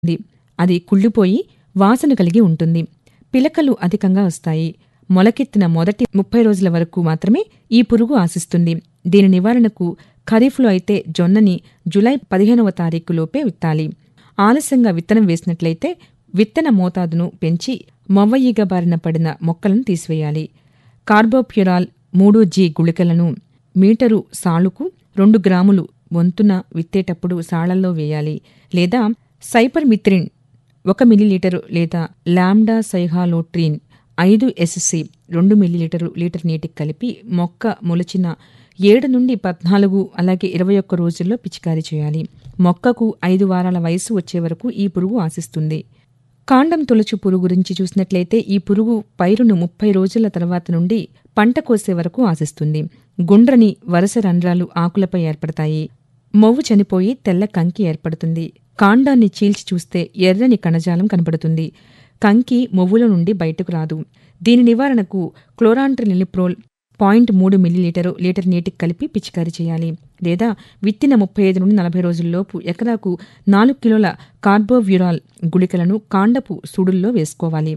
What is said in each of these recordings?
ఉంది అది కుళ్ళిపోయి వాసన కలిగి ఉంటుంది పిలకలు అధికంగా వస్తాయి మొలకెత్తిన మొదటి ముప్పై రోజుల వరకు మాత్రమే ఈ పురుగు ఆశిస్తుంది దీని నివారణకు ఖరీఫ్లో అయితే జొన్నని జులై పదిహేనవ తారీఖు లోపే విత్తాలి ఆలస్యంగా విత్తనం వేసినట్లయితే విత్తన మోతాదును పెంచి మొవ్వయ్యిగా బారిన పడిన మొక్కలను తీసివేయాలి కార్బోప్యురాల్ మూడు జీ గుళికలను మీటరు సాలుకు రెండు గ్రాములు వంతున విత్తేటప్పుడు సాళ్లల్లో వేయాలి లేదా సైపర్మిత్రిన్ ఒక మిల్లీలీటరు లేదా లాంబ్డా సైహాలోట్రిన్ ఐదు ఎస్సి రెండు మిల్లీలీటరు లీటర్ నీటికి కలిపి మొక్క మొలిచిన ఏడు నుండి పద్నాలుగు అలాగే ఇరవై ఒక్క రోజుల్లో పిచికారీ చేయాలి మొక్కకు ఐదు వారాల వయసు వచ్చే వరకు ఈ పురుగు ఆశిస్తుంది కాండం తొలచు పురుగు గురించి చూసినట్లయితే ఈ పురుగు పైరును ముప్పై రోజుల తర్వాత నుండి పంట కోసే వరకు ఆశిస్తుంది గుండ్రని వరుస రంధ్రాలు ఆకులపై ఏర్పడతాయి మొవ్వు చనిపోయి తెల్ల కంకి ఏర్పడుతుంది కాండాన్ని చీల్చి చూస్తే ఎర్రని కణజాలం కనపడుతుంది కంకి మొవ్వుల నుండి బయటకు రాదు దీని నివారణకు క్లోరాంట్రినిలిప్రోల్ పాయింట్ మూడు మిల్లీలీటరు లీటర్ నీటికి కలిపి పిచికారీ చేయాలి లేదా విత్తిన ముప్పై ఐదు నుండి నలభై రోజుల్లోపు ఎకరాకు నాలుగు కిలోల కార్బోవ్యురాల్ గుళికలను కాండపు సుడుల్లో వేసుకోవాలి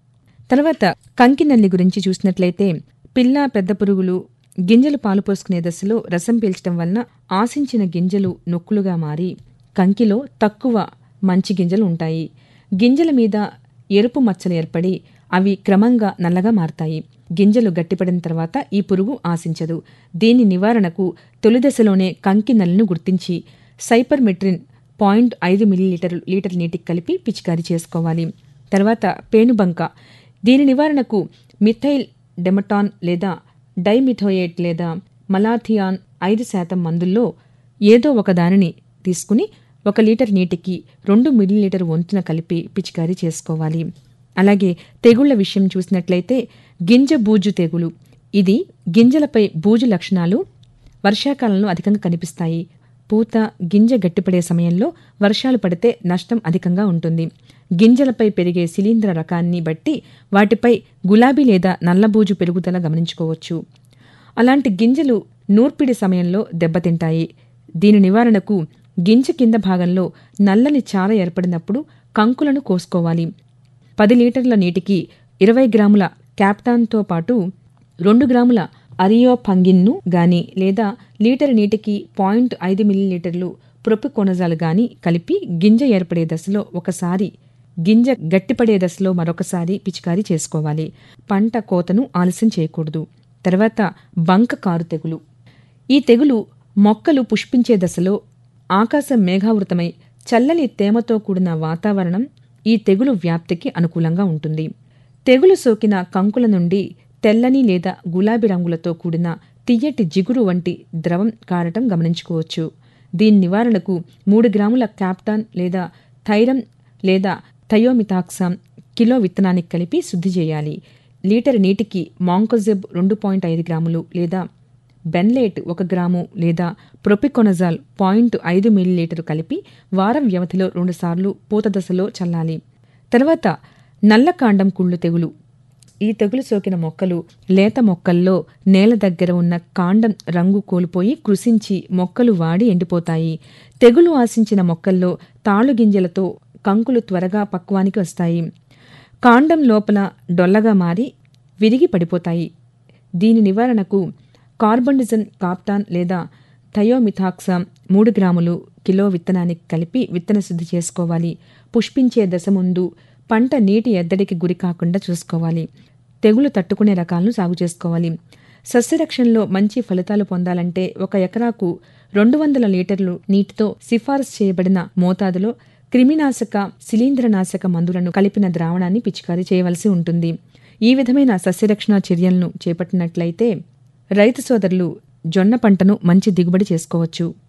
తర్వాత కంకి నల్లి గురించి చూసినట్లయితే పిల్ల పెద్ద పురుగులు గింజలు పాలు పోసుకునే దశలో రసం పీల్చడం వలన ఆశించిన గింజలు నొక్కులుగా మారి కంకిలో తక్కువ మంచి గింజలు ఉంటాయి గింజల మీద ఎరుపు మచ్చలు ఏర్పడి అవి క్రమంగా నల్లగా మారతాయి గింజలు గట్టిపడిన తర్వాత ఈ పురుగు ఆశించదు దీని నివారణకు తొలి దశలోనే కంకి నల్లిని గుర్తించి సైపర్మెట్రిన్ పాయింట్ ఐదు మిల్లీలీటర్ లీటర్ నీటికి కలిపి పిచికారీ చేసుకోవాలి తర్వాత పేనుబంక దీని నివారణకు మిథైల్ డెమటాన్ లేదా డైమిథోయేట్ లేదా మలాథియాన్ ఐదు శాతం మందుల్లో ఏదో ఒక దానిని తీసుకుని ఒక లీటర్ నీటికి రెండు మిల్లీలీటర్ వంతున కలిపి పిచికారీ చేసుకోవాలి అలాగే తెగుళ్ల విషయం చూసినట్లయితే గింజ బూజు తెగులు ఇది గింజలపై బూజు లక్షణాలు వర్షాకాలంలో అధికంగా కనిపిస్తాయి పూత గింజ గట్టిపడే సమయంలో వర్షాలు పడితే నష్టం అధికంగా ఉంటుంది గింజలపై పెరిగే శిలీంధ్ర రకాన్ని బట్టి వాటిపై గులాబీ లేదా నల్లబూజు పెరుగుదల గమనించుకోవచ్చు అలాంటి గింజలు నూర్పిడి సమయంలో దెబ్బతింటాయి దీని నివారణకు గింజ కింద భాగంలో నల్లని చార ఏర్పడినప్పుడు కంకులను కోసుకోవాలి పది లీటర్ల నీటికి ఇరవై గ్రాముల క్యాప్టాన్తో పాటు రెండు గ్రాముల అరియోఫంగిన్ను గాని లేదా లీటర్ నీటికి పాయింట్ ఐదు మిల్లీలీటర్లు ప్రొపికొనజాలు గాని కలిపి గింజ ఏర్పడే దశలో ఒకసారి గింజ గట్టిపడే దశలో మరొకసారి పిచికారీ చేసుకోవాలి పంట కోతను ఆలస్యం చేయకూడదు తర్వాత బంక కారు తెగులు ఈ తెగులు మొక్కలు పుష్పించే దశలో ఆకాశం మేఘావృతమై చల్లని తేమతో కూడిన వాతావరణం ఈ తెగులు వ్యాప్తికి అనుకూలంగా ఉంటుంది తెగులు సోకిన కంకుల నుండి తెల్లని లేదా గులాబీ రంగులతో కూడిన తియ్యటి జిగురు వంటి ద్రవం కారటం గమనించుకోవచ్చు దీని నివారణకు మూడు గ్రాముల క్యాప్టాన్ లేదా థైరం లేదా థయోమితాక్సామ్ కిలో విత్తనానికి కలిపి శుద్ధి చేయాలి లీటర్ నీటికి మాంకోజెబ్ రెండు పాయింట్ ఐదు గ్రాములు లేదా బెన్లేట్ ఒక గ్రాము లేదా ప్రొపికొనజాల్ పాయింట్ ఐదు మిల్లీలీటరు కలిపి వారం వ్యవధిలో రెండుసార్లు పూత దశలో చల్లాలి తర్వాత నల్లకాండం కుళ్ళు తెగులు ఈ తెగులు సోకిన మొక్కలు లేత మొక్కల్లో నేల దగ్గర ఉన్న కాండం రంగు కోల్పోయి కృషించి మొక్కలు వాడి ఎండిపోతాయి తెగులు ఆశించిన మొక్కల్లో తాళు గింజలతో కంకులు త్వరగా పక్వానికి వస్తాయి కాండం లోపల డొల్లగా మారి విరిగి పడిపోతాయి దీని నివారణకు కార్బండిజన్ కాప్టాన్ లేదా థయోమిథాక్సామ్ మూడు గ్రాములు కిలో విత్తనానికి కలిపి విత్తన శుద్ధి చేసుకోవాలి పుష్పించే దశ ముందు పంట నీటి ఎద్దడికి గురి కాకుండా చూసుకోవాలి తెగులు తట్టుకునే రకాలను సాగు చేసుకోవాలి సస్యరక్షణలో మంచి ఫలితాలు పొందాలంటే ఒక ఎకరాకు రెండు వందల లీటర్లు నీటితో సిఫారసు చేయబడిన మోతాదులో క్రిమినాశక శిలీంద్రనాశక మందులను కలిపిన ద్రావణాన్ని పిచికారీ చేయవలసి ఉంటుంది ఈ విధమైన సస్యరక్షణ చర్యలను చేపట్టినట్లయితే రైతు సోదరులు జొన్న పంటను మంచి దిగుబడి చేసుకోవచ్చు